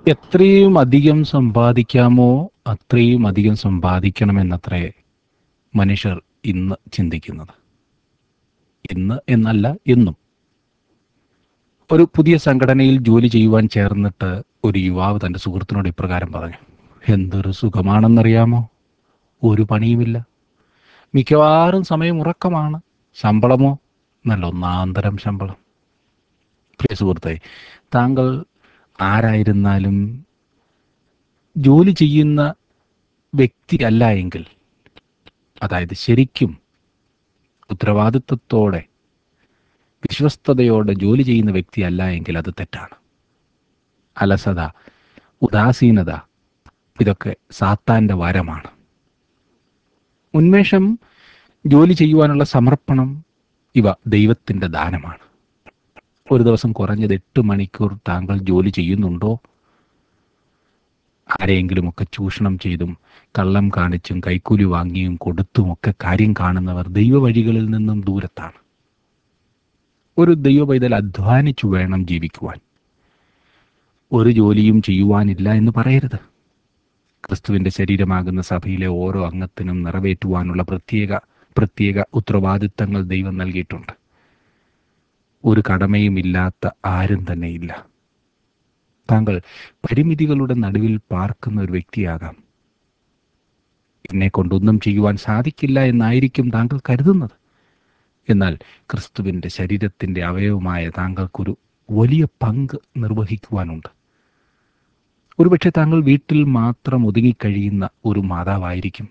എത്രയും അധികം സമ്പാദിക്കാമോ അത്രയും അധികം സമ്പാദിക്കണമെന്നത്രേ മനുഷ്യർ ഇന്ന് ചിന്തിക്കുന്നത് ഇന്ന് എന്നല്ല എന്നും ഒരു പുതിയ സംഘടനയിൽ ജോലി ചെയ്യുവാൻ ചേർന്നിട്ട് ഒരു യുവാവ് തൻ്റെ സുഹൃത്തിനോട് ഇപ്രകാരം പറഞ്ഞു എന്തൊരു സുഖമാണെന്നറിയാമോ ഒരു പണിയുമില്ല മിക്കവാറും സമയം ഉറക്കമാണ് ശമ്പളമോ നല്ല ഒന്നാന്തരം ശമ്പളം പ്രിയ സുഹൃത്തെ താങ്കൾ ആരായിരുന്നാലും ജോലി ചെയ്യുന്ന വ്യക്തി അല്ല എങ്കിൽ അതായത് ശരിക്കും ഉത്തരവാദിത്വത്തോടെ വിശ്വസ്തയോടെ ജോലി ചെയ്യുന്ന വ്യക്തി അല്ല എങ്കിൽ അത് തെറ്റാണ് അലസത ഉദാസീനത ഇതൊക്കെ സാത്താൻ്റെ വരമാണ് ഉന്മേഷം ജോലി ചെയ്യുവാനുള്ള സമർപ്പണം ഇവ ദൈവത്തിൻ്റെ ദാനമാണ് ഒരു ദിവസം കുറഞ്ഞത് എട്ട് മണിക്കൂർ താങ്കൾ ജോലി ചെയ്യുന്നുണ്ടോ ആരെയെങ്കിലുമൊക്കെ ചൂഷണം ചെയ്തും കള്ളം കാണിച്ചും കൈക്കൂലി വാങ്ങിയും കൊടുത്തുമൊക്കെ കാര്യം കാണുന്നവർ ദൈവവഴികളിൽ നിന്നും ദൂരത്താണ് ഒരു ദൈവ പൈതൽ അധ്വാനിച്ചു വേണം ജീവിക്കുവാൻ ഒരു ജോലിയും ചെയ്യുവാനില്ല എന്ന് പറയരുത് ക്രിസ്തുവിന്റെ ശരീരമാകുന്ന സഭയിലെ ഓരോ അംഗത്തിനും നിറവേറ്റുവാനുള്ള പ്രത്യേക പ്രത്യേക ഉത്തരവാദിത്തങ്ങൾ ദൈവം നൽകിയിട്ടുണ്ട് ഒരു കടമയും ഇല്ലാത്ത ആരും തന്നെ ഇല്ല താങ്കൾ പരിമിതികളുടെ നടുവിൽ പാർക്കുന്ന ഒരു വ്യക്തിയാകാം എന്നെ കൊണ്ടൊന്നും ചെയ്യുവാൻ സാധിക്കില്ല എന്നായിരിക്കും താങ്കൾ കരുതുന്നത് എന്നാൽ ക്രിസ്തുവിൻ്റെ ശരീരത്തിൻ്റെ അവയവമായ താങ്കൾക്കൊരു വലിയ പങ്ക് നിർവഹിക്കുവാനുണ്ട് ഒരുപക്ഷെ താങ്കൾ വീട്ടിൽ മാത്രം ഒതുങ്ങിക്കഴിയുന്ന ഒരു മാതാവായിരിക്കും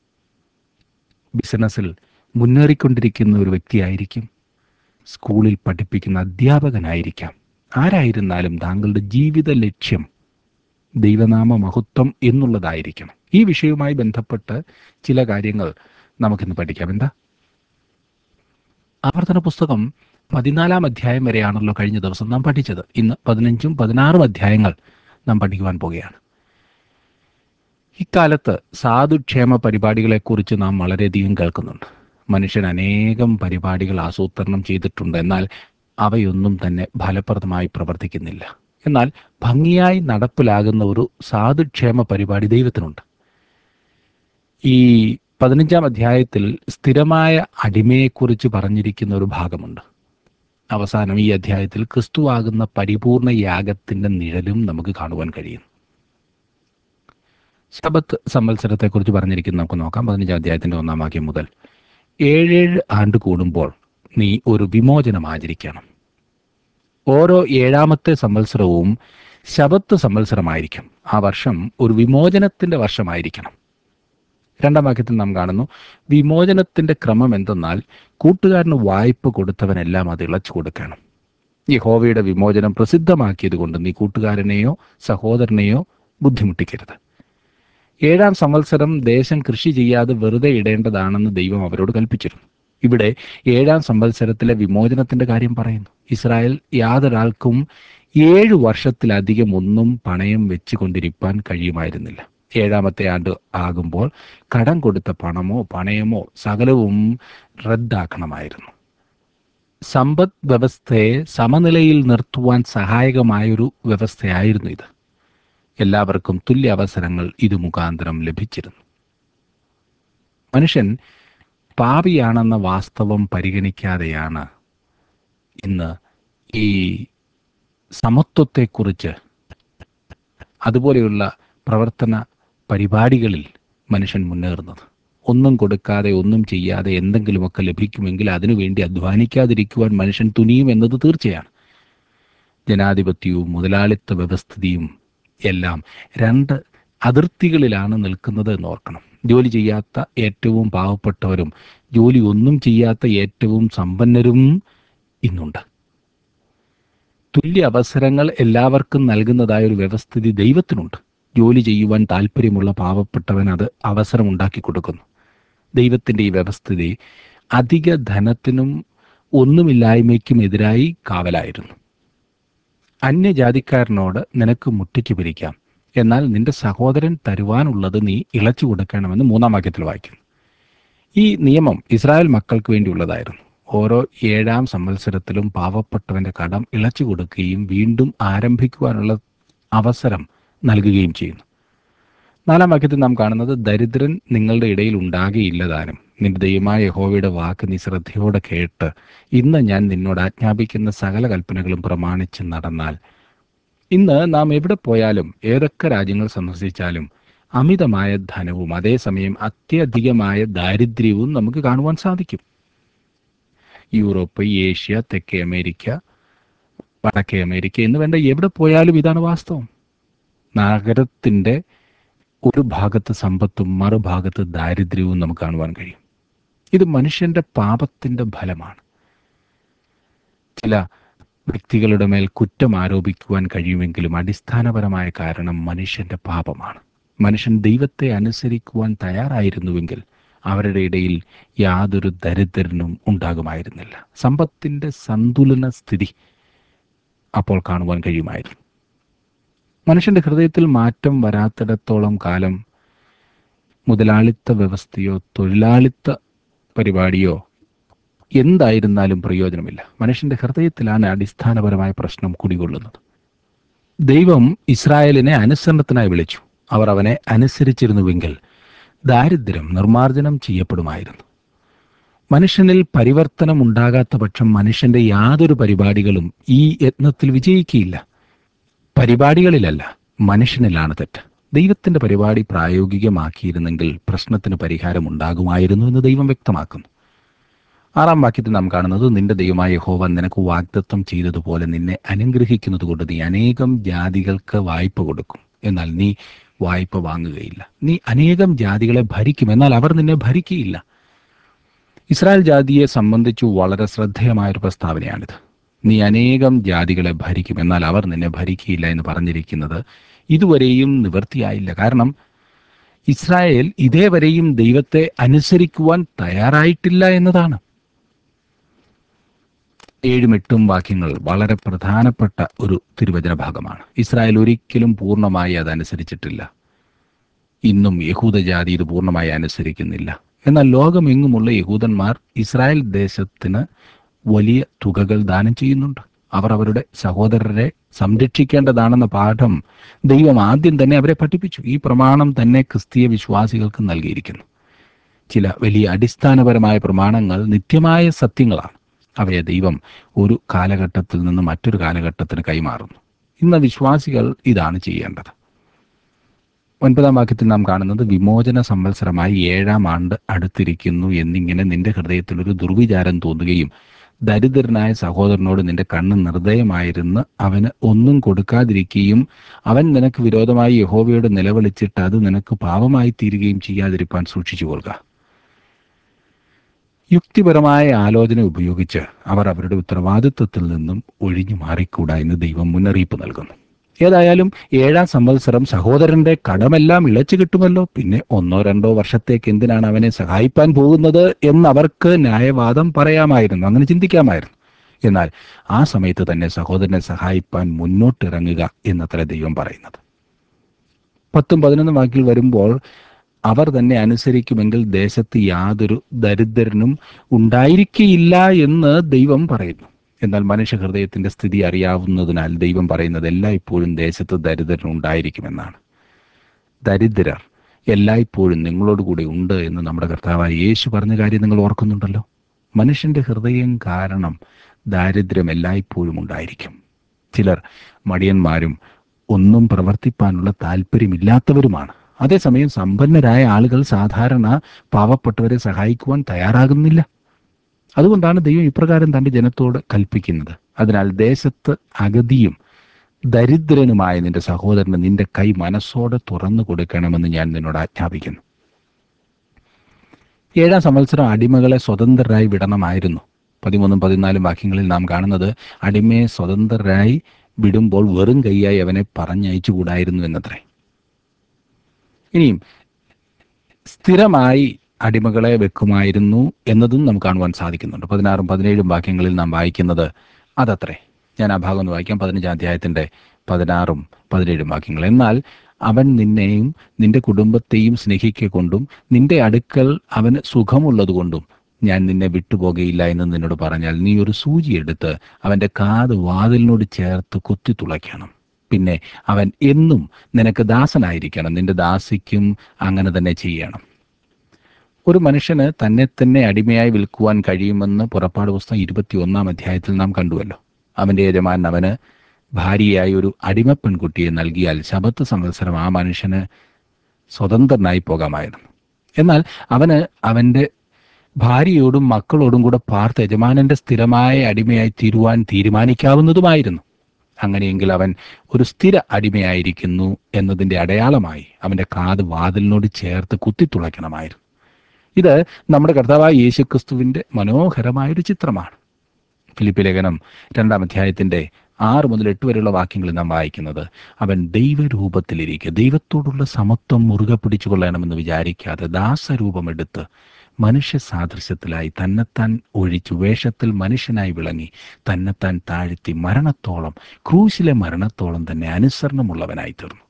ബിസിനസ്സിൽ മുന്നേറിക്കൊണ്ടിരിക്കുന്ന ഒരു വ്യക്തിയായിരിക്കും സ്കൂളിൽ പഠിപ്പിക്കുന്ന അധ്യാപകനായിരിക്കാം ആരായിരുന്നാലും താങ്കളുടെ ജീവിത ലക്ഷ്യം ദൈവനാമ മഹത്വം എന്നുള്ളതായിരിക്കണം ഈ വിഷയവുമായി ബന്ധപ്പെട്ട് ചില കാര്യങ്ങൾ നമുക്കിന്ന് പഠിക്കാം എന്താ ആവർത്തന പുസ്തകം പതിനാലാം അധ്യായം വരെയാണല്ലോ കഴിഞ്ഞ ദിവസം നാം പഠിച്ചത് ഇന്ന് പതിനഞ്ചും പതിനാറും അധ്യായങ്ങൾ നാം പഠിക്കുവാൻ പോകുകയാണ് ഇക്കാലത്ത് സാധുക്ഷേമ പരിപാടികളെക്കുറിച്ച് നാം വളരെയധികം കേൾക്കുന്നുണ്ട് മനുഷ്യൻ അനേകം പരിപാടികൾ ആസൂത്രണം ചെയ്തിട്ടുണ്ട് എന്നാൽ അവയൊന്നും തന്നെ ഫലപ്രദമായി പ്രവർത്തിക്കുന്നില്ല എന്നാൽ ഭംഗിയായി നടപ്പിലാകുന്ന ഒരു സാധുക്ഷേമ പരിപാടി ദൈവത്തിനുണ്ട് ഈ പതിനഞ്ചാം അധ്യായത്തിൽ സ്ഥിരമായ അടിമയെക്കുറിച്ച് പറഞ്ഞിരിക്കുന്ന ഒരു ഭാഗമുണ്ട് അവസാനം ഈ അധ്യായത്തിൽ ക്രിസ്തുവാകുന്ന പരിപൂർണ യാഗത്തിന്റെ നിഴലും നമുക്ക് കാണുവാൻ കഴിയും ശബത്ത് സംവത്സരത്തെക്കുറിച്ച് പറഞ്ഞിരിക്കുന്ന നമുക്ക് നോക്കാം പതിനഞ്ചാം അധ്യായത്തിന്റെ ഒന്നാം വാക്യം മുതൽ ഏഴേഴ് ആണ്ട് കൂടുമ്പോൾ നീ ഒരു വിമോചനം ആചരിക്കണം ഓരോ ഏഴാമത്തെ സംവത്സരവും ശബത്ത് സംവത്സരമായിരിക്കും ആ വർഷം ഒരു വിമോചനത്തിന്റെ വർഷമായിരിക്കണം രണ്ടാം വാക്യത്തിൽ നാം കാണുന്നു വിമോചനത്തിന്റെ ക്രമം എന്തെന്നാൽ കൂട്ടുകാരന് വായ്പ കൊടുത്തവനെല്ലാം അത് ഇളച്ചു കൊടുക്കണം യഹോവയുടെ വിമോചനം പ്രസിദ്ധമാക്കിയത് കൊണ്ട് നീ കൂട്ടുകാരനെയോ സഹോദരനെയോ ബുദ്ധിമുട്ടിക്കരുത് ഏഴാം സംവത്സരം ദേശം കൃഷി ചെയ്യാതെ വെറുതെ ഇടേണ്ടതാണെന്ന് ദൈവം അവരോട് കൽപ്പിച്ചിരുന്നു ഇവിടെ ഏഴാം സംവത്സരത്തിലെ വിമോചനത്തിന്റെ കാര്യം പറയുന്നു ഇസ്രായേൽ യാതൊരാൾക്കും ഏഴു വർഷത്തിലധികം ഒന്നും പണയം വെച്ചുകൊണ്ടിരിക്കാൻ കഴിയുമായിരുന്നില്ല ഏഴാമത്തെ ആണ്ട് ആകുമ്പോൾ കടം കൊടുത്ത പണമോ പണയമോ സകലവും റദ്ദാക്കണമായിരുന്നു സമ്പദ് വ്യവസ്ഥയെ സമനിലയിൽ നിർത്തുവാൻ സഹായകമായൊരു വ്യവസ്ഥയായിരുന്നു ഇത് എല്ലാവർക്കും തുല്യ അവസരങ്ങൾ ഇത് മുഖാന്തരം ലഭിച്ചിരുന്നു മനുഷ്യൻ പാപിയാണെന്ന വാസ്തവം പരിഗണിക്കാതെയാണ് ഇന്ന് ഈ സമത്വത്തെക്കുറിച്ച് അതുപോലെയുള്ള പ്രവർത്തന പരിപാടികളിൽ മനുഷ്യൻ മുന്നേറുന്നത് ഒന്നും കൊടുക്കാതെ ഒന്നും ചെയ്യാതെ എന്തെങ്കിലുമൊക്കെ ലഭിക്കുമെങ്കിൽ അതിനുവേണ്ടി അധ്വാനിക്കാതിരിക്കുവാൻ മനുഷ്യൻ തുനിയും എന്നത് തീർച്ചയാണ് ജനാധിപത്യവും മുതലാളിത്ത വ്യവസ്ഥിതിയും എല്ലാം രണ്ട് അതിർത്തികളിലാണ് നിൽക്കുന്നത് എന്ന് ഓർക്കണം ജോലി ചെയ്യാത്ത ഏറ്റവും പാവപ്പെട്ടവരും ജോലി ഒന്നും ചെയ്യാത്ത ഏറ്റവും സമ്പന്നരും ഇന്നുണ്ട് തുല്യ അവസരങ്ങൾ എല്ലാവർക്കും നൽകുന്നതായ ഒരു വ്യവസ്ഥിതി ദൈവത്തിനുണ്ട് ജോലി ചെയ്യുവാൻ താല്പര്യമുള്ള പാവപ്പെട്ടവൻ അത് അവസരം ഉണ്ടാക്കി കൊടുക്കുന്നു ദൈവത്തിൻ്റെ ഈ വ്യവസ്ഥിതി അധിക ധനത്തിനും ഒന്നുമില്ലായ്മയ്ക്കും എതിരായി കാവലായിരുന്നു അന്യജാതിക്കാരനോട് നിനക്ക് മുട്ടിച്ചു പിരിക്കാം എന്നാൽ നിന്റെ സഹോദരൻ തരുവാനുള്ളത് നീ ഇളച്ചു കൊടുക്കണമെന്ന് മൂന്നാം വാക്യത്തിൽ വായിക്കുന്നു ഈ നിയമം ഇസ്രായേൽ മക്കൾക്ക് വേണ്ടിയുള്ളതായിരുന്നു ഓരോ ഏഴാം സംവത്സരത്തിലും പാവപ്പെട്ടവന്റെ കടം ഇളച്ചു കൊടുക്കുകയും വീണ്ടും ആരംഭിക്കുവാനുള്ള അവസരം നൽകുകയും ചെയ്യുന്നു നാലാം വാക്യത്തിൽ നാം കാണുന്നത് ദരിദ്രൻ നിങ്ങളുടെ ഇടയിൽ ഉണ്ടാകുകയില്ല താനും നിന്റെ ദൈവമായ യഹോവയുടെ വാക്ക് നീ ശ്രദ്ധയോടെ കേട്ട് ഇന്ന് ഞാൻ നിന്നോട് ആജ്ഞാപിക്കുന്ന സകല കൽപ്പനകളും പ്രമാണിച്ച് നടന്നാൽ ഇന്ന് നാം എവിടെ പോയാലും ഏതൊക്കെ രാജ്യങ്ങൾ സന്ദർശിച്ചാലും അമിതമായ ധനവും അതേസമയം അത്യധികമായ ദാരിദ്ര്യവും നമുക്ക് കാണുവാൻ സാധിക്കും യൂറോപ്പ് ഏഷ്യ തെക്കേ അമേരിക്ക വടക്കേ അമേരിക്ക എന്ന് വേണ്ട എവിടെ പോയാലും ഇതാണ് വാസ്തവം നഗരത്തിന്റെ ഒരു ഭാഗത്ത് സമ്പത്തും മറുഭാഗത്ത് ദാരിദ്ര്യവും നമുക്ക് കാണുവാൻ കഴിയും ഇത് മനുഷ്യന്റെ പാപത്തിന്റെ ഫലമാണ് ചില വ്യക്തികളുടെ മേൽ കുറ്റം ആരോപിക്കുവാൻ കഴിയുമെങ്കിലും അടിസ്ഥാനപരമായ കാരണം മനുഷ്യന്റെ പാപമാണ് മനുഷ്യൻ ദൈവത്തെ അനുസരിക്കുവാൻ തയ്യാറായിരുന്നുവെങ്കിൽ അവരുടെ ഇടയിൽ യാതൊരു ദരിദ്രനും ഉണ്ടാകുമായിരുന്നില്ല സമ്പത്തിന്റെ സന്തുലന സ്ഥിതി അപ്പോൾ കാണുവാൻ കഴിയുമായിരുന്നു മനുഷ്യന്റെ ഹൃദയത്തിൽ മാറ്റം വരാത്തിടത്തോളം കാലം മുതലാളിത്ത വ്യവസ്ഥയോ തൊഴിലാളിത്ത പരിപാടിയോ എന്തായിരുന്നാലും പ്രയോജനമില്ല മനുഷ്യന്റെ ഹൃദയത്തിലാണ് അടിസ്ഥാനപരമായ പ്രശ്നം കുടികൊള്ളുന്നത് ദൈവം ഇസ്രായേലിനെ അനുസരണത്തിനായി വിളിച്ചു അവർ അവനെ അനുസരിച്ചിരുന്നുവെങ്കിൽ ദാരിദ്ര്യം നിർമ്മാർജ്ജനം ചെയ്യപ്പെടുമായിരുന്നു മനുഷ്യനിൽ പരിവർത്തനം ഉണ്ടാകാത്ത പക്ഷം മനുഷ്യന്റെ യാതൊരു പരിപാടികളും ഈ യത്നത്തിൽ വിജയിക്കുകയില്ല പരിപാടികളിലല്ല മനുഷ്യനിലാണ് തെറ്റ് ദൈവത്തിന്റെ പരിപാടി പ്രായോഗികമാക്കിയിരുന്നെങ്കിൽ പ്രശ്നത്തിന് പരിഹാരം ഉണ്ടാകുമായിരുന്നു എന്ന് ദൈവം വ്യക്തമാക്കുന്നു ആറാം വാക്യത്തിൽ നാം കാണുന്നത് നിന്റെ ദൈവമായ യഹോവ നിനക്ക് വാഗ്ദത്വം ചെയ്തതുപോലെ നിന്നെ അനുഗ്രഹിക്കുന്നത് കൊണ്ട് നീ അനേകം ജാതികൾക്ക് വായ്പ കൊടുക്കും എന്നാൽ നീ വായ്പ വാങ്ങുകയില്ല നീ അനേകം ജാതികളെ ഭരിക്കും എന്നാൽ അവർ നിന്നെ ഭരിക്കുകയില്ല ഇസ്രായേൽ ജാതിയെ സംബന്ധിച്ചു വളരെ ശ്രദ്ധേയമായൊരു പ്രസ്താവനയാണിത് നീ അനേകം ജാതികളെ ഭരിക്കും എന്നാൽ അവർ നിന്നെ ഭരിക്കുകയില്ല എന്ന് പറഞ്ഞിരിക്കുന്നത് ഇതുവരെയും നിവൃത്തിയായില്ല കാരണം ഇസ്രായേൽ ഇതേവരെയും ദൈവത്തെ അനുസരിക്കുവാൻ തയ്യാറായിട്ടില്ല എന്നതാണ് ഏഴും എട്ടും വാക്യങ്ങൾ വളരെ പ്രധാനപ്പെട്ട ഒരു തിരുവചന ഭാഗമാണ് ഇസ്രായേൽ ഒരിക്കലും പൂർണ്ണമായി അത് അനുസരിച്ചിട്ടില്ല ഇന്നും യഹൂദജാതി ഇത് പൂർണ്ണമായി അനുസരിക്കുന്നില്ല എന്നാൽ ലോകമെങ്ങുമുള്ള യഹൂദന്മാർ ഇസ്രായേൽ ദേശത്തിന് വലിയ തുകകൾ ദാനം ചെയ്യുന്നുണ്ട് അവർ അവരുടെ സഹോദരരെ സംരക്ഷിക്കേണ്ടതാണെന്ന പാഠം ദൈവം ആദ്യം തന്നെ അവരെ പഠിപ്പിച്ചു ഈ പ്രമാണം തന്നെ ക്രിസ്തീയ വിശ്വാസികൾക്ക് നൽകിയിരിക്കുന്നു ചില വലിയ അടിസ്ഥാനപരമായ പ്രമാണങ്ങൾ നിത്യമായ സത്യങ്ങളാണ് അവയെ ദൈവം ഒരു കാലഘട്ടത്തിൽ നിന്ന് മറ്റൊരു കാലഘട്ടത്തിന് കൈമാറുന്നു ഇന്ന് വിശ്വാസികൾ ഇതാണ് ചെയ്യേണ്ടത് ഒൻപതാം വാക്യത്തിൽ നാം കാണുന്നത് വിമോചന സംവത്സരമായി ഏഴാം ആണ്ട് അടുത്തിരിക്കുന്നു എന്നിങ്ങനെ നിന്റെ ഹൃദയത്തിൽ ഒരു ദുർവിചാരം തോന്നുകയും ദരിദ്രനായ സഹോദരനോട് നിന്റെ കണ്ണ് നിർദ്ദയമായിരുന്ന് അവന് ഒന്നും കൊടുക്കാതിരിക്കുകയും അവൻ നിനക്ക് വിരോധമായി യഹോവയോട് നിലവിളിച്ചിട്ട് അത് നിനക്ക് പാപമായി തീരുകയും ചെയ്യാതിരിപ്പാൻ സൂക്ഷിച്ചു കൊള്ളുക യുക്തിപരമായ ആലോചന ഉപയോഗിച്ച് അവർ അവരുടെ ഉത്തരവാദിത്വത്തിൽ നിന്നും ഒഴിഞ്ഞു മാറിക്കൂടാ എന്ന് ദൈവം മുന്നറിയിപ്പ് നൽകുന്നു ഏതായാലും ഏഴാം സംവത്സരം സഹോദരന്റെ കടമെല്ലാം ഇളച്ചു കിട്ടുമല്ലോ പിന്നെ ഒന്നോ രണ്ടോ വർഷത്തേക്ക് എന്തിനാണ് അവനെ സഹായിപ്പാൻ പോകുന്നത് എന്നവർക്ക് ന്യായവാദം പറയാമായിരുന്നു അങ്ങനെ ചിന്തിക്കാമായിരുന്നു എന്നാൽ ആ സമയത്ത് തന്നെ സഹോദരനെ സഹായിപ്പാൻ മുന്നോട്ടിറങ്ങുക എന്നത്ര ദൈവം പറയുന്നത് പത്തും പതിനൊന്നും വാക്കിൽ വരുമ്പോൾ അവർ തന്നെ അനുസരിക്കുമെങ്കിൽ ദേശത്ത് യാതൊരു ദരിദ്രനും ഉണ്ടായിരിക്കയില്ല എന്ന് ദൈവം പറയുന്നു എന്നാൽ മനുഷ്യ ഹൃദയത്തിന്റെ സ്ഥിതി അറിയാവുന്നതിനാൽ ദൈവം പറയുന്നത് എല്ലായ്പ്പോഴും ദേശത്ത് ദരിദ്രൻ ഉണ്ടായിരിക്കുമെന്നാണ് ദരിദ്രർ എല്ലായ്പ്പോഴും നിങ്ങളോട് കൂടെ ഉണ്ട് എന്ന് നമ്മുടെ കർത്താവായ യേശു പറഞ്ഞ കാര്യം നിങ്ങൾ ഓർക്കുന്നുണ്ടല്ലോ മനുഷ്യന്റെ ഹൃദയം കാരണം ദാരിദ്ര്യം എല്ലായ്പ്പോഴും ഉണ്ടായിരിക്കും ചിലർ മടിയന്മാരും ഒന്നും പ്രവർത്തിപ്പാനുള്ള താല്പര്യമില്ലാത്തവരുമാണ് അതേസമയം സമ്പന്നരായ ആളുകൾ സാധാരണ പാവപ്പെട്ടവരെ സഹായിക്കുവാൻ തയ്യാറാകുന്നില്ല അതുകൊണ്ടാണ് ദൈവം ഇപ്രകാരം തന്റെ ജനത്തോട് കൽപ്പിക്കുന്നത് അതിനാൽ ദേശത്ത് അഗതിയും ദരിദ്രനുമായ നിന്റെ സഹോദരന് നിന്റെ കൈ മനസ്സോടെ തുറന്നു കൊടുക്കണമെന്ന് ഞാൻ നിന്നോട് ആജ്ഞാപിക്കുന്നു ഏഴാം സംവത്സരം അടിമകളെ സ്വതന്ത്രരായി വിടണമായിരുന്നു പതിമൂന്നും പതിനാലും വാക്യങ്ങളിൽ നാം കാണുന്നത് അടിമയെ സ്വതന്ത്രരായി വിടുമ്പോൾ വെറും കൈയായി അവനെ പറഞ്ഞയച്ചുകൂടായിരുന്നു എന്നത്രേ ഇനിയും സ്ഥിരമായി അടിമകളെ വെക്കുമായിരുന്നു എന്നതും നമുക്ക് കാണുവാൻ സാധിക്കുന്നുണ്ട് പതിനാറും പതിനേഴും വാക്യങ്ങളിൽ നാം വായിക്കുന്നത് അതത്രേ ഞാൻ ആ ഭാഗം ഒന്ന് വായിക്കാം പതിനഞ്ചാം അധ്യായത്തിന്റെ പതിനാറും പതിനേഴും വാക്യങ്ങൾ എന്നാൽ അവൻ നിന്നെയും നിന്റെ കുടുംബത്തെയും സ്നേഹിക്കൊണ്ടും നിന്റെ അടുക്കൽ അവന് സുഖമുള്ളതുകൊണ്ടും ഞാൻ നിന്നെ വിട്ടുപോകയില്ല എന്ന് നിന്നോട് പറഞ്ഞാൽ നീ ഒരു സൂചി എടുത്ത് അവന്റെ കാത് വാതിലിനോട് ചേർത്ത് കുത്തി തുളയ്ക്കണം പിന്നെ അവൻ എന്നും നിനക്ക് ദാസനായിരിക്കണം നിന്റെ ദാസിക്കും അങ്ങനെ തന്നെ ചെയ്യണം ഒരു മനുഷ്യന് തന്നെ തന്നെ അടിമയായി വിൽക്കുവാൻ കഴിയുമെന്ന് പുറപ്പാട് പുസ്തകം ഇരുപത്തി ഒന്നാം അധ്യായത്തിൽ നാം കണ്ടുവല്ലോ അവന്റെ യജമാനൻ അവന് ഭാര്യയായി ഒരു അടിമ പെൺകുട്ടിയെ നൽകിയാൽ ശബത്ത് സംവത്സരം ആ മനുഷ്യന് സ്വതന്ത്രനായി പോകാമായിരുന്നു എന്നാൽ അവന് അവന്റെ ഭാര്യയോടും മക്കളോടും കൂടെ പാർത്ത് യജമാനന്റെ സ്ഥിരമായ അടിമയായി തീരുവാൻ തീരുമാനിക്കാവുന്നതുമായിരുന്നു അങ്ങനെയെങ്കിൽ അവൻ ഒരു സ്ഥിര അടിമയായിരിക്കുന്നു എന്നതിന്റെ അടയാളമായി അവന്റെ കാത് വാതിലിനോട് ചേർത്ത് കുത്തിത്തുളയ്ക്കണമായിരുന്നു ഇത് നമ്മുടെ കർത്താവായ യേശുക്രിസ്തുവിന്റെ മനോഹരമായൊരു ചിത്രമാണ് ഫിലിപ്പ് ലേഖനം രണ്ടാം അധ്യായത്തിന്റെ ആറ് മുതൽ എട്ട് വരെയുള്ള വാക്യങ്ങളിൽ നാം വായിക്കുന്നത് അവൻ ദൈവരൂപത്തിലിരിക്കുക ദൈവത്തോടുള്ള സമത്വം മുറുകെ പിടിച്ചുകൊള്ളണമെന്ന് വിചാരിക്കാതെ ദാസരൂപമെടുത്ത് മനുഷ്യ സാദൃശ്യത്തിലായി തന്നെത്താൻ ഒഴിച്ചു വേഷത്തിൽ മനുഷ്യനായി വിളങ്ങി തന്നെത്താൻ താഴ്ത്തി മരണത്തോളം ക്രൂശിലെ മരണത്തോളം തന്നെ അനുസരണമുള്ളവനായി തീർന്നു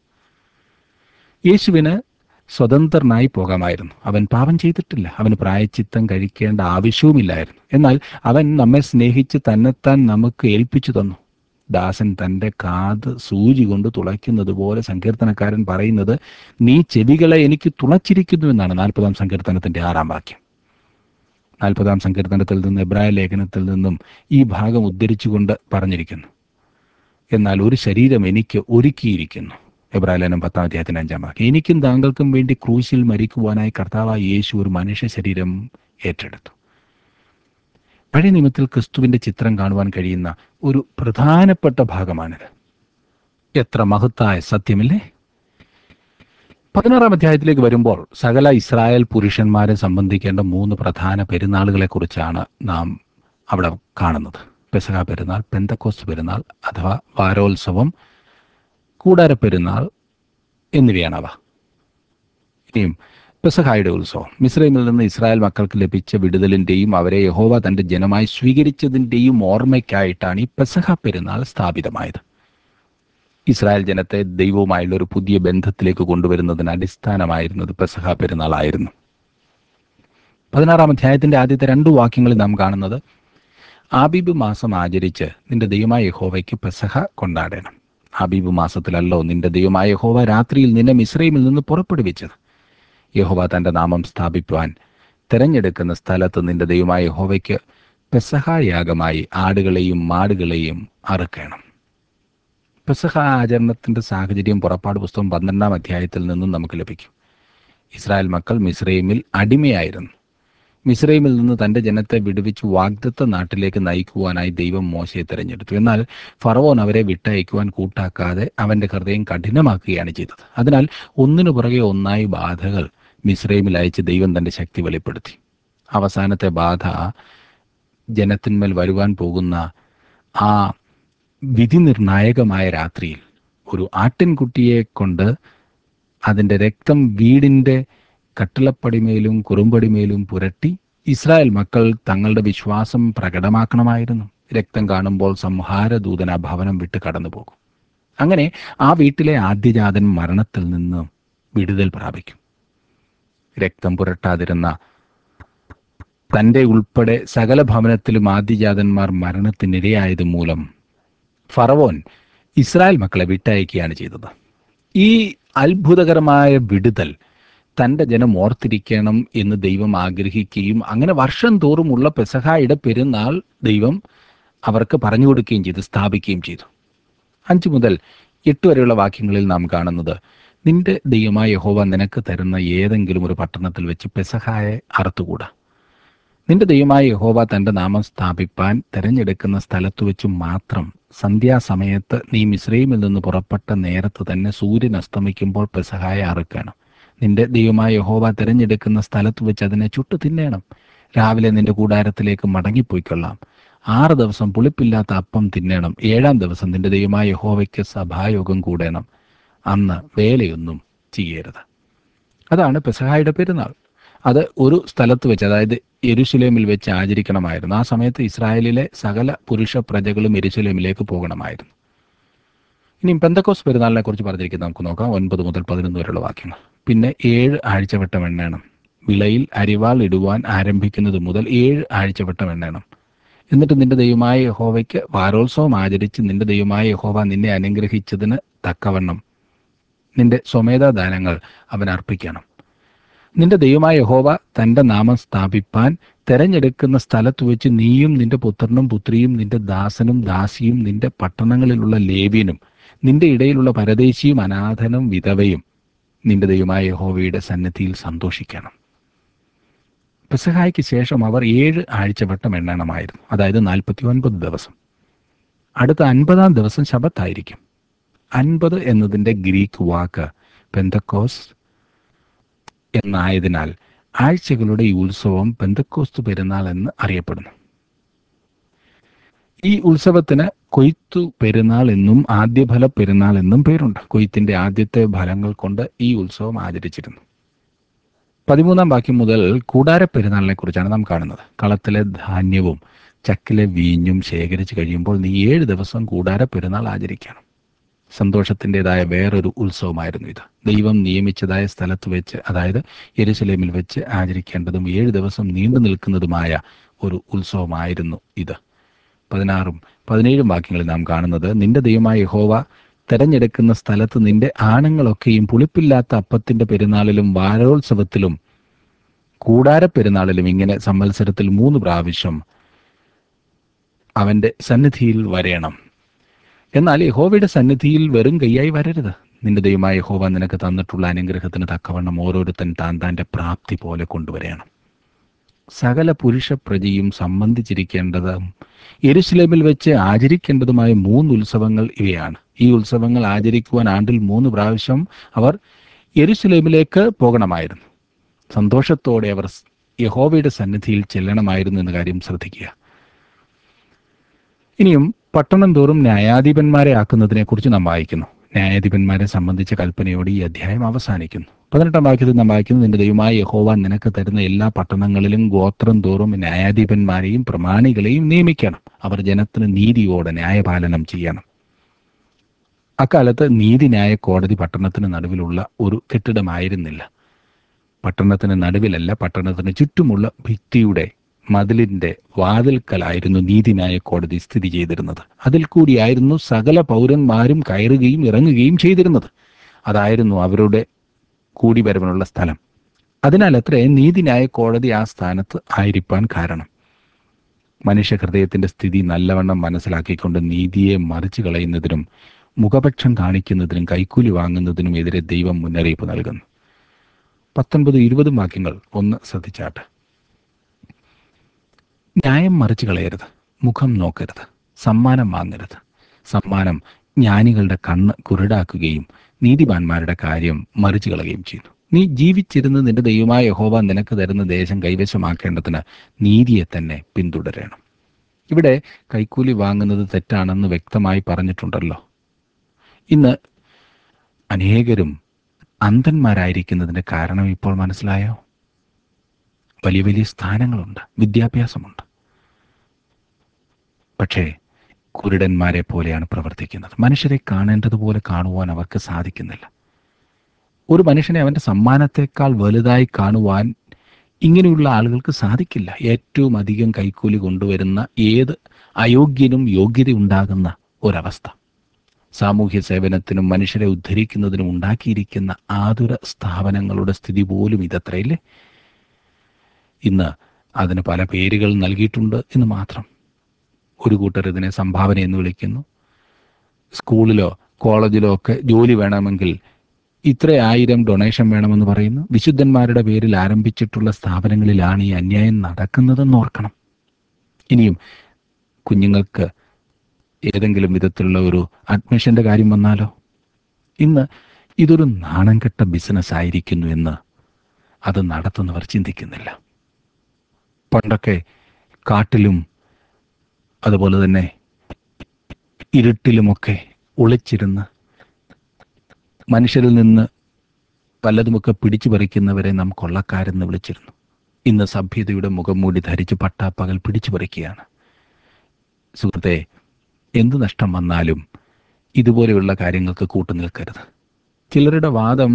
യേശുവിന് സ്വതന്ത്രനായി പോകാമായിരുന്നു അവൻ പാപം ചെയ്തിട്ടില്ല അവന് പ്രായച്ചിത്തം കഴിക്കേണ്ട ആവശ്യവുമില്ലായിരുന്നു എന്നാൽ അവൻ നമ്മെ സ്നേഹിച്ച് തന്നെത്താൻ നമുക്ക് ഏൽപ്പിച്ചു തന്നു ദാസൻ തന്റെ കാത് സൂചി കൊണ്ട് തുളയ്ക്കുന്നത് പോലെ സങ്കീർത്തനക്കാരൻ പറയുന്നത് നീ ചെവികളെ എനിക്ക് തുളച്ചിരിക്കുന്നു എന്നാണ് നാൽപ്പതാം സങ്കീർത്തനത്തിന്റെ ആറാം വാക്യം നാൽപ്പതാം സങ്കീർത്തനത്തിൽ നിന്ന് എബ്രായ ലേഖനത്തിൽ നിന്നും ഈ ഭാഗം ഉദ്ധരിച്ചുകൊണ്ട് പറഞ്ഞിരിക്കുന്നു എന്നാൽ ഒരു ശരീരം എനിക്ക് ഒരുക്കിയിരിക്കുന്നു എബ്രാലേനം പത്താം അധ്യായത്തിന് അഞ്ചാം വാക്യം എനിക്കും താങ്കൾക്കും വേണ്ടി ക്രൂശിൽ മരിക്കുവാനായി കർത്താവായ യേശു ഒരു മനുഷ്യ ശരീരം ഏറ്റെടുത്തു പഴയ നിയമത്തിൽ ക്രിസ്തുവിന്റെ ചിത്രം കാണുവാൻ കഴിയുന്ന ഒരു പ്രധാനപ്പെട്ട ഭാഗമാണിത് എത്ര മഹത്തായ സത്യമില്ലേ പതിനാറാം അധ്യായത്തിലേക്ക് വരുമ്പോൾ സകല ഇസ്രായേൽ പുരുഷന്മാരെ സംബന്ധിക്കേണ്ട മൂന്ന് പ്രധാന പെരുന്നാളുകളെ കുറിച്ചാണ് നാം അവിടെ കാണുന്നത് പെസഹ പെരുന്നാൾ പെന്തക്കോസ് പെരുന്നാൾ അഥവാ വാരോത്സവം കൂടാര പെരുന്നാൾ എന്നിവയാണ് അവ ഇനിയും പെസഹായുടെ ഉത്സവം മിസ്രൈമിൽ നിന്ന് ഇസ്രായേൽ മക്കൾക്ക് ലഭിച്ച വിടുതലിന്റെയും അവരെ യഹോവ തന്റെ ജനമായി സ്വീകരിച്ചതിന്റെയും ഓർമ്മയ്ക്കായിട്ടാണ് ഈ പെസഹ പെരുന്നാൾ സ്ഥാപിതമായത് ഇസ്രായേൽ ജനത്തെ ദൈവവുമായുള്ള ഒരു പുതിയ ബന്ധത്തിലേക്ക് കൊണ്ടുവരുന്നതിന് അടിസ്ഥാനമായിരുന്നത് പെസഹ പെരുന്നാളായിരുന്നു പതിനാറാം അധ്യായത്തിന്റെ ആദ്യത്തെ രണ്ടു വാക്യങ്ങളിൽ നാം കാണുന്നത് ആബീബ് മാസം ആചരിച്ച് നിന്റെ ദൈവമായ യഹോവയ്ക്ക് പെസഹ കൊണ്ടാടണം ആബീബ് മാസത്തിലല്ലോ നിന്റെ ദൈവമായ യഹോവ രാത്രിയിൽ നിന്നെ മിസ്രൈമിൽ നിന്ന് പുറപ്പെടുവിച്ചത് യഹോവ തന്റെ നാമം സ്ഥാപിക്കുവാൻ തിരഞ്ഞെടുക്കുന്ന സ്ഥലത്ത് നിന്റെ ദൈവമായ യഹോവയ്ക്ക് പെസഹായാഗമായി ആടുകളെയും മാടുകളെയും അറുക്കണം പെസഹ ആചരണത്തിന്റെ സാഹചര്യം പുറപ്പാട് പുസ്തകം പന്ത്രണ്ടാം അധ്യായത്തിൽ നിന്നും നമുക്ക് ലഭിക്കും ഇസ്രായേൽ മക്കൾ മിസ്രൈമിൽ അടിമയായിരുന്നു മിസ്രൈമിൽ നിന്ന് തന്റെ ജനത്തെ വിടുവിച്ച് വാഗ്ദത്ത നാട്ടിലേക്ക് നയിക്കുവാനായി ദൈവം മോശയെ തെരഞ്ഞെടുത്തു എന്നാൽ ഫറവോൻ അവരെ വിട്ടയക്കുവാൻ കൂട്ടാക്കാതെ അവന്റെ ഹൃദയം കഠിനമാക്കുകയാണ് ചെയ്തത് അതിനാൽ ഒന്നിനു പുറകെ ഒന്നായി ബാധകൾ മിസ്രൈമിൽ അയച്ച് ദൈവം തന്റെ ശക്തി വെളിപ്പെടുത്തി അവസാനത്തെ ബാധ ജനത്തിന്മേൽ വരുവാൻ പോകുന്ന ആ വിധി നിർണായകമായ രാത്രിയിൽ ഒരു ആട്ടിൻകുട്ടിയെ കൊണ്ട് അതിൻ്റെ രക്തം വീടിൻ്റെ കട്ടിളപ്പടിമേലും കുറുമ്പടിമേലും പുരട്ടി ഇസ്രായേൽ മക്കൾ തങ്ങളുടെ വിശ്വാസം പ്രകടമാക്കണമായിരുന്നു രക്തം കാണുമ്പോൾ സംഹാരദൂതൻ ആ ഭവനം വിട്ട് കടന്നു പോകും അങ്ങനെ ആ വീട്ടിലെ ആദ്യജാതൻ മരണത്തിൽ നിന്ന് വിടുതൽ പ്രാപിക്കും രക്തം പുരട്ടാതിരുന്ന തൻ്റെ ഉൾപ്പെടെ സകല ഭവനത്തിലും ആദ്യജാതന്മാർ മരണത്തിനിരയായത് മൂലം ഫറവോൻ ഇസ്രായേൽ മക്കളെ വിട്ടയക്കുകയാണ് ചെയ്തത് ഈ അത്ഭുതകരമായ വിടുതൽ തൻ്റെ ജനം ഓർത്തിരിക്കണം എന്ന് ദൈവം ആഗ്രഹിക്കുകയും അങ്ങനെ വർഷം തോറുമുള്ള പെസഹായുടെ പെരുന്നാൾ ദൈവം അവർക്ക് പറഞ്ഞു കൊടുക്കുകയും ചെയ്തു സ്ഥാപിക്കുകയും ചെയ്തു അഞ്ച് മുതൽ എട്ട് വരെയുള്ള വാക്യങ്ങളിൽ നാം കാണുന്നത് നിന്റെ ദൈവമായ യഹോവ നിനക്ക് തരുന്ന ഏതെങ്കിലും ഒരു പട്ടണത്തിൽ വെച്ച് പെസഹായെ അറുത്തുകൂടാ നിന്റെ ദൈവമായ യഹോവ തന്റെ നാമം സ്ഥാപിപ്പാൻ തെരഞ്ഞെടുക്കുന്ന സ്ഥലത്ത് വെച്ച് മാത്രം സന്ധ്യാസമയത്ത് നീ മിശ്രൈമിൽ നിന്ന് പുറപ്പെട്ട നേരത്ത് തന്നെ സൂര്യൻ അസ്തമിക്കുമ്പോൾ പെസഹായ അറുക്കണം നിന്റെ ദൈവമായ യഹോവ തിരഞ്ഞെടുക്കുന്ന സ്ഥലത്ത് വെച്ച് അതിനെ ചുട്ടു തിന്നേണം രാവിലെ നിന്റെ കൂടാരത്തിലേക്ക് മടങ്ങിപ്പോയിക്കൊള്ളാം ആറ് ദിവസം പുളിപ്പില്ലാത്ത അപ്പം തിന്നേണം ഏഴാം ദിവസം നിന്റെ ദൈവമായ യഹോവയ്ക്ക് സഭായോഗം കൂടേണം അന്ന് വേലയൊന്നും ചെയ്യരുത് അതാണ് പെസഹായുടെ പെരുന്നാൾ അത് ഒരു സ്ഥലത്ത് വെച്ച് അതായത് എരുശലേമിൽ വെച്ച് ആചരിക്കണമായിരുന്നു ആ സമയത്ത് ഇസ്രായേലിലെ സകല പുരുഷ പ്രജകളും എരുശലേമിലേക്ക് പോകണമായിരുന്നു ഇനി പെന്തക്കോസ് പെരുന്നാളിനെ കുറിച്ച് പറഞ്ഞിരിക്കുന്നത് നമുക്ക് നോക്കാം ഒൻപത് മുതൽ പതിനൊന്ന് വരെയുള്ള വാക്യങ്ങൾ പിന്നെ ഏഴ് ആഴ്ചവട്ടം എണ്ണണം വിളയിൽ അരിവാൾ ഇടുവാൻ ആരംഭിക്കുന്നത് മുതൽ ഏഴ് ആഴ്ചവട്ടം എണ്ണണം എന്നിട്ട് നിന്റെ ദൈവമായ യഹോവയ്ക്ക് വാരോത്സവം ആചരിച്ച് നിന്റെ ദൈവമായ യഹോവ നിന്നെ അനുഗ്രഹിച്ചതിന് തക്കവണ്ണം നിന്റെ സ്വമേധാദാനങ്ങൾ അവൻ അർപ്പിക്കണം നിന്റെ ദൈവമായ യഹോവ തന്റെ നാമം സ്ഥാപിപ്പാൻ തെരഞ്ഞെടുക്കുന്ന സ്ഥലത്ത് വെച്ച് നീയും നിന്റെ പുത്രനും പുത്രിയും നിന്റെ ദാസനും ദാസിയും നിന്റെ പട്ടണങ്ങളിലുള്ള ലേവ്യനും നിന്റെ ഇടയിലുള്ള പരദേശിയും അനാഥനും വിധവയും നിന്റെ ദൈവമായ യഹോവയുടെ സന്നിധിയിൽ സന്തോഷിക്കണം പെസഹായ്ക്ക് ശേഷം അവർ ഏഴ് ആഴ്ചവട്ടം എണ്ണണമായിരുന്നു അതായത് നാൽപ്പത്തി ഒൻപത് ദിവസം അടുത്ത അൻപതാം ദിവസം ശബത്തായിരിക്കും അൻപത് എന്നതിൻ്റെ ഗ്രീക്ക് വാക്ക് പെന്തക്കോസ് എന്നായതിനാൽ ആഴ്ചകളുടെ ഈ ഉത്സവം പെന്തക്കോസ്തു പെരുന്നാൾ എന്ന് അറിയപ്പെടുന്നു ഈ ഉത്സവത്തിന് കൊയ്ത്തു പെരുന്നാൾ എന്നും ആദ്യഫല പെരുന്നാൾ എന്നും പേരുണ്ട് കൊയ്ത്തിന്റെ ആദ്യത്തെ ഫലങ്ങൾ കൊണ്ട് ഈ ഉത്സവം ആചരിച്ചിരുന്നു പതിമൂന്നാം വാക്യം മുതൽ കൂടാര പെരുന്നാളിനെ കുറിച്ചാണ് നാം കാണുന്നത് കളത്തിലെ ധാന്യവും ചക്കിലെ വീഞ്ഞും ശേഖരിച്ചു കഴിയുമ്പോൾ നീ ഏഴ് ദിവസം കൂടാര പെരുന്നാൾ ആചരിക്കണം സന്തോഷത്തിൻ്റെതായ വേറൊരു ഉത്സവമായിരുന്നു ഇത് ദൈവം നിയമിച്ചതായ സ്ഥലത്ത് വെച്ച് അതായത് യെരുസലേമിൽ വെച്ച് ആചരിക്കേണ്ടതും ഏഴ് ദിവസം നീണ്ടു നിൽക്കുന്നതുമായ ഒരു ഉത്സവമായിരുന്നു ഇത് പതിനാറും പതിനേഴും വാക്യങ്ങളിൽ നാം കാണുന്നത് നിന്റെ ദൈവമായ യഹോവ തെരഞ്ഞെടുക്കുന്ന സ്ഥലത്ത് നിന്റെ ആണുങ്ങളൊക്കെയും പുളിപ്പില്ലാത്ത അപ്പത്തിന്റെ പെരുന്നാളിലും വാരോത്സവത്തിലും കൂടാര പെരുന്നാളിലും ഇങ്ങനെ സംവത്സരത്തിൽ മൂന്ന് പ്രാവശ്യം അവന്റെ സന്നിധിയിൽ വരേണം എന്നാൽ യഹോവയുടെ സന്നിധിയിൽ വെറും കൈയായി വരരുത് നിന്റെ ദൈവമായ യഹോവ നിനക്ക് തന്നിട്ടുള്ള അനുഗ്രഹത്തിന് തക്കവണ്ണം ഓരോരുത്തൻ താൻ താൻ്റെ പ്രാപ്തി പോലെ കൊണ്ടുവരണം സകല പുരുഷ പ്രജയും സംബന്ധിച്ചിരിക്കേണ്ടതും യെരുസലേമിൽ വെച്ച് ആചരിക്കേണ്ടതുമായ മൂന്ന് ഉത്സവങ്ങൾ ഇവയാണ് ഈ ഉത്സവങ്ങൾ ആചരിക്കുവാൻ ആണ്ടിൽ മൂന്ന് പ്രാവശ്യം അവർ യെരുസലേമിലേക്ക് പോകണമായിരുന്നു സന്തോഷത്തോടെ അവർ യഹോവയുടെ സന്നിധിയിൽ ചെല്ലണമായിരുന്നു എന്ന കാര്യം ശ്രദ്ധിക്കുക ഇനിയും പട്ടണം തോറും ന്യായാധിപന്മാരെ ആക്കുന്നതിനെ കുറിച്ച് നാം വായിക്കുന്നു ന്യായാധിപന്മാരെ സംബന്ധിച്ച കൽപ്പനയോടെ ഈ അധ്യായം അവസാനിക്കുന്നു പതിനെട്ടാം വാക്യത്തിൽ നാം വായിക്കുന്നു നിന്റെ ദൈവമായ യഹോവ നിനക്ക് തരുന്ന എല്ലാ പട്ടണങ്ങളിലും ഗോത്രം തോറും ന്യായാധിപന്മാരെയും പ്രമാണികളെയും നിയമിക്കണം അവർ ജനത്തിന് നീതിയോടെ ന്യായപാലനം ചെയ്യണം അക്കാലത്ത് നീതിന്യായ കോടതി പട്ടണത്തിന് നടുവിലുള്ള ഒരു കെട്ടിടമായിരുന്നില്ല പട്ടണത്തിന് നടുവിലല്ല പട്ടണത്തിന് ചുറ്റുമുള്ള ഭിത്തിയുടെ മതിലിന്റെ വാതിൽക്കലായിരുന്നു നീതിന്യായ കോടതി സ്ഥിതി ചെയ്തിരുന്നത് അതിൽ കൂടിയായിരുന്നു സകല പൗരന്മാരും കയറുകയും ഇറങ്ങുകയും ചെയ്തിരുന്നത് അതായിരുന്നു അവരുടെ കൂടിവരവിനുള്ള സ്ഥലം അതിനാൽ അത്രേ നീതിന്യായ കോടതി ആ സ്ഥാനത്ത് ആയിരിക്കാൻ കാരണം മനുഷ്യഹൃദയത്തിന്റെ സ്ഥിതി നല്ലവണ്ണം മനസ്സിലാക്കിക്കൊണ്ട് നീതിയെ മറിച്ചു കളയുന്നതിനും മുഖപക്ഷം കാണിക്കുന്നതിനും കൈക്കൂലി വാങ്ങുന്നതിനും എതിരെ ദൈവം മുന്നറിയിപ്പ് നൽകുന്നു പത്തൊൻപത് ഇരുപതും വാക്യങ്ങൾ ഒന്ന് ശ്രദ്ധിച്ചാട്ടെ ന്യായം മറിച്ചു കളയരുത് മുഖം നോക്കരുത് സമ്മാനം വാങ്ങരുത് സമ്മാനം ജ്ഞാനികളുടെ കണ്ണ് കുരുടാക്കുകയും നീതിമാന്മാരുടെ കാര്യം മറിച്ചു കളയുകയും ചെയ്യുന്നു നീ ജീവിച്ചിരുന്ന് നിന്റെ ദൈവമായ യഹോവ നിനക്ക് തരുന്ന ദേശം കൈവശമാക്കേണ്ടതിന് നീതിയെ തന്നെ പിന്തുടരണം ഇവിടെ കൈക്കൂലി വാങ്ങുന്നത് തെറ്റാണെന്ന് വ്യക്തമായി പറഞ്ഞിട്ടുണ്ടല്ലോ ഇന്ന് അനേകരും അന്ധന്മാരായിരിക്കുന്നതിന്റെ കാരണം ഇപ്പോൾ മനസ്സിലായോ വലിയ വലിയ സ്ഥാനങ്ങളുണ്ട് വിദ്യാഭ്യാസമുണ്ട് പക്ഷേ കുരുടന്മാരെ പോലെയാണ് പ്രവർത്തിക്കുന്നത് മനുഷ്യരെ കാണേണ്ടതുപോലെ കാണുവാൻ അവർക്ക് സാധിക്കുന്നില്ല ഒരു മനുഷ്യനെ അവൻ്റെ സമ്മാനത്തെക്കാൾ വലുതായി കാണുവാൻ ഇങ്ങനെയുള്ള ആളുകൾക്ക് സാധിക്കില്ല ഏറ്റവും അധികം കൈക്കൂലി കൊണ്ടുവരുന്ന ഏത് അയോഗ്യനും യോഗ്യത ഉണ്ടാകുന്ന ഒരവസ്ഥ സാമൂഹ്യ സേവനത്തിനും മനുഷ്യരെ ഉദ്ധരിക്കുന്നതിനും ഉണ്ടാക്കിയിരിക്കുന്ന ആതുര സ്ഥാപനങ്ങളുടെ സ്ഥിതി പോലും ഇതത്രയില്ലേ ഇന്ന് അതിന് പല പേരുകൾ നൽകിയിട്ടുണ്ട് എന്ന് മാത്രം ഒരു കൂട്ടർ ഇതിനെ സംഭാവന എന്ന് വിളിക്കുന്നു സ്കൂളിലോ കോളേജിലോ ഒക്കെ ജോലി വേണമെങ്കിൽ ഇത്ര ആയിരം ഡൊണേഷൻ വേണമെന്ന് പറയുന്നു വിശുദ്ധന്മാരുടെ പേരിൽ ആരംഭിച്ചിട്ടുള്ള സ്ഥാപനങ്ങളിലാണ് ഈ അന്യായം നടക്കുന്നതെന്ന് ഓർക്കണം ഇനിയും കുഞ്ഞുങ്ങൾക്ക് ഏതെങ്കിലും വിധത്തിലുള്ള ഒരു അഡ്മിഷന്റെ കാര്യം വന്നാലോ ഇന്ന് ഇതൊരു നാണം കെട്ട ബിസിനസ് ആയിരിക്കുന്നു എന്ന് അത് നടത്തുന്നവർ ചിന്തിക്കുന്നില്ല പണ്ടൊക്കെ കാട്ടിലും അതുപോലെ തന്നെ ഇരുട്ടിലുമൊക്കെ ഒളിച്ചിരുന്ന് മനുഷ്യരിൽ നിന്ന് പലതുമൊക്കെ പിടിച്ചു പറിക്കുന്നവരെ നാം കൊള്ളക്കാരെന്ന് വിളിച്ചിരുന്നു ഇന്ന് സഭ്യതയുടെ മുഖം മൂടി ധരിച്ച് പട്ടാപ്പകൽ പിടിച്ചു പറിക്കുകയാണ് സുഹൃത്തെ എന്ത് നഷ്ടം വന്നാലും ഇതുപോലെയുള്ള കാര്യങ്ങൾക്ക് കൂട്ടുനിൽക്കരുത് ചിലരുടെ വാദം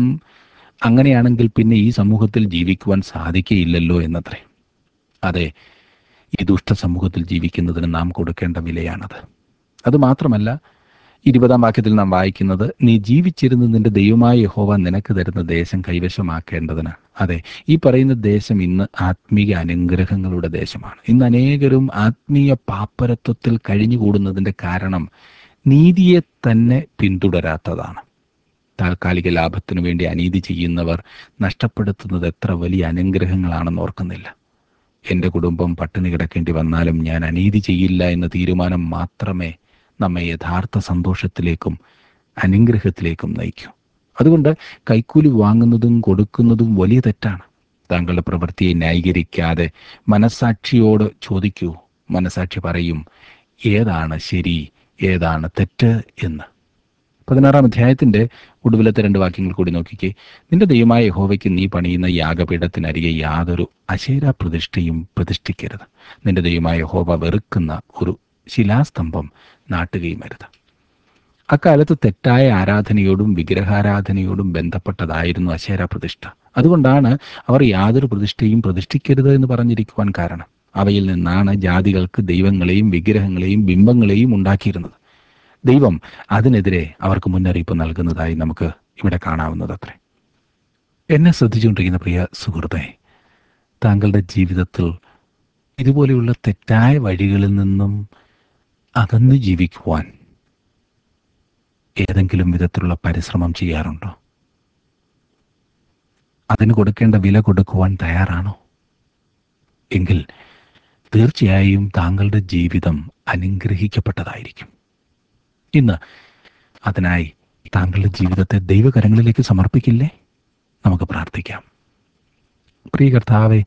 അങ്ങനെയാണെങ്കിൽ പിന്നെ ഈ സമൂഹത്തിൽ ജീവിക്കുവാൻ സാധിക്കയില്ലല്ലോ എന്നത്രേ അതെ ഈ ദുഷ്ട സമൂഹത്തിൽ ജീവിക്കുന്നതിന് നാം കൊടുക്കേണ്ട വിലയാണത് അതുമാത്രമല്ല ഇരുപതാം വാക്യത്തിൽ നാം വായിക്കുന്നത് നീ ജീവിച്ചിരുന്ന നിന്റെ ദൈവമായ യഹോവ നിനക്ക് തരുന്ന ദേശം കൈവശമാക്കേണ്ടതിന് അതെ ഈ പറയുന്ന ദേശം ഇന്ന് ആത്മീയ അനുഗ്രഹങ്ങളുടെ ദേശമാണ് ഇന്ന് അനേകരും ആത്മീയ പാപ്പരത്വത്തിൽ കഴിഞ്ഞുകൂടുന്നതിന്റെ കാരണം നീതിയെ തന്നെ പിന്തുടരാത്തതാണ് താൽക്കാലിക ലാഭത്തിനു വേണ്ടി അനീതി ചെയ്യുന്നവർ നഷ്ടപ്പെടുത്തുന്നത് എത്ര വലിയ അനുഗ്രഹങ്ങളാണെന്ന് ഓർക്കുന്നില്ല എൻ്റെ കുടുംബം പട്ടിണി കിടക്കേണ്ടി വന്നാലും ഞാൻ അനീതി ചെയ്യില്ല എന്ന തീരുമാനം മാത്രമേ നമ്മെ യഥാർത്ഥ സന്തോഷത്തിലേക്കും അനുഗ്രഹത്തിലേക്കും നയിക്കൂ അതുകൊണ്ട് കൈക്കൂലി വാങ്ങുന്നതും കൊടുക്കുന്നതും വലിയ തെറ്റാണ് താങ്കളുടെ പ്രവൃത്തിയെ ന്യായീകരിക്കാതെ മനസാക്ഷിയോട് ചോദിക്കൂ മനസാക്ഷി പറയും ഏതാണ് ശരി ഏതാണ് തെറ്റ് എന്ന് പതിനാറാം അധ്യായത്തിന്റെ ഒടുവിലത്തെ രണ്ട് വാക്യങ്ങൾ കൂടി നോക്കിക്കേ നിന്റെ ദൈവമായ യഹോവയ്ക്ക് നീ പണിയുന്ന യാഗപീഠത്തിനരികെ യാതൊരു അശേര പ്രതിഷ്ഠയും പ്രതിഷ്ഠിക്കരുത് നിന്റെ ദൈവമായ യഹോവ വെറുക്കുന്ന ഒരു ശിലാസ്തംഭം നാട്ടുകയും അരുത് അക്കാലത്ത് തെറ്റായ ആരാധനയോടും വിഗ്രഹാരാധനയോടും ബന്ധപ്പെട്ടതായിരുന്നു അശേര പ്രതിഷ്ഠ അതുകൊണ്ടാണ് അവർ യാതൊരു പ്രതിഷ്ഠയും പ്രതിഷ്ഠിക്കരുത് എന്ന് പറഞ്ഞിരിക്കുവാൻ കാരണം അവയിൽ നിന്നാണ് ജാതികൾക്ക് ദൈവങ്ങളെയും വിഗ്രഹങ്ങളെയും ബിംബങ്ങളെയും ഉണ്ടാക്കിയിരുന്നത് ദൈവം അതിനെതിരെ അവർക്ക് മുന്നറിയിപ്പ് നൽകുന്നതായി നമുക്ക് ഇവിടെ കാണാവുന്നതത്രേ എന്നെ ശ്രദ്ധിച്ചുകൊണ്ടിരിക്കുന്ന പ്രിയ സുഹൃത്തെ താങ്കളുടെ ജീവിതത്തിൽ ഇതുപോലെയുള്ള തെറ്റായ വഴികളിൽ നിന്നും അകന്നു ജീവിക്കുവാൻ ഏതെങ്കിലും വിധത്തിലുള്ള പരിശ്രമം ചെയ്യാറുണ്ടോ അതിന് കൊടുക്കേണ്ട വില കൊടുക്കുവാൻ തയ്യാറാണോ എങ്കിൽ തീർച്ചയായും താങ്കളുടെ ജീവിതം അനുഗ്രഹിക്കപ്പെട്ടതായിരിക്കും ഇന്ന് അതിനായി താങ്കളുടെ ജീവിതത്തെ ദൈവകരങ്ങളിലേക്ക് സമർപ്പിക്കില്ലേ നമുക്ക് പ്രാർത്ഥിക്കാം പ്രിയ കർത്താവെ